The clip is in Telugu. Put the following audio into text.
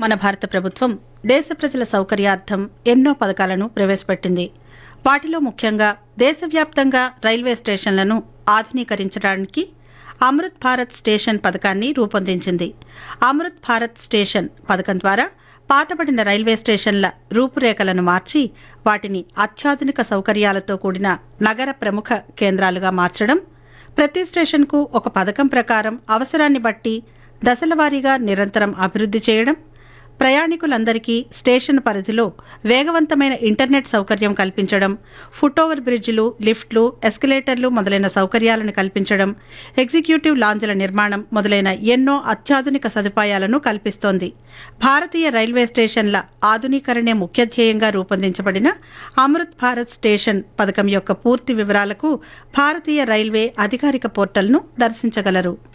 మన భారత ప్రభుత్వం దేశ ప్రజల సౌకర్యార్థం ఎన్నో పథకాలను ప్రవేశపెట్టింది వాటిలో ముఖ్యంగా దేశవ్యాప్తంగా రైల్వే స్టేషన్లను ఆధునీకరించడానికి అమృత్ భారత్ స్టేషన్ పథకాన్ని రూపొందించింది అమృత్ భారత్ స్టేషన్ పథకం ద్వారా పాతబడిన రైల్వే స్టేషన్ల రూపురేఖలను మార్చి వాటిని అత్యాధునిక సౌకర్యాలతో కూడిన నగర ప్రముఖ కేంద్రాలుగా మార్చడం ప్రతి స్టేషన్కు ఒక పథకం ప్రకారం అవసరాన్ని బట్టి దశలవారీగా నిరంతరం అభివృద్ధి చేయడం ప్రయాణికులందరికీ స్టేషన్ పరిధిలో వేగవంతమైన ఇంటర్నెట్ సౌకర్యం కల్పించడం ఫుట్ ఓవర్ బ్రిడ్జిలు లిఫ్ట్లు ఎస్కలేటర్లు మొదలైన సౌకర్యాలను కల్పించడం ఎగ్జిక్యూటివ్ లాంజ్ల నిర్మాణం మొదలైన ఎన్నో అత్యాధునిక సదుపాయాలను కల్పిస్తోంది భారతీయ రైల్వే స్టేషన్ల ఆధునీకరణే ముఖ్య ధ్యేయంగా రూపొందించబడిన అమృత్ భారత్ స్టేషన్ పథకం యొక్క పూర్తి వివరాలకు భారతీయ రైల్వే అధికారిక పోర్టల్ను దర్శించగలరు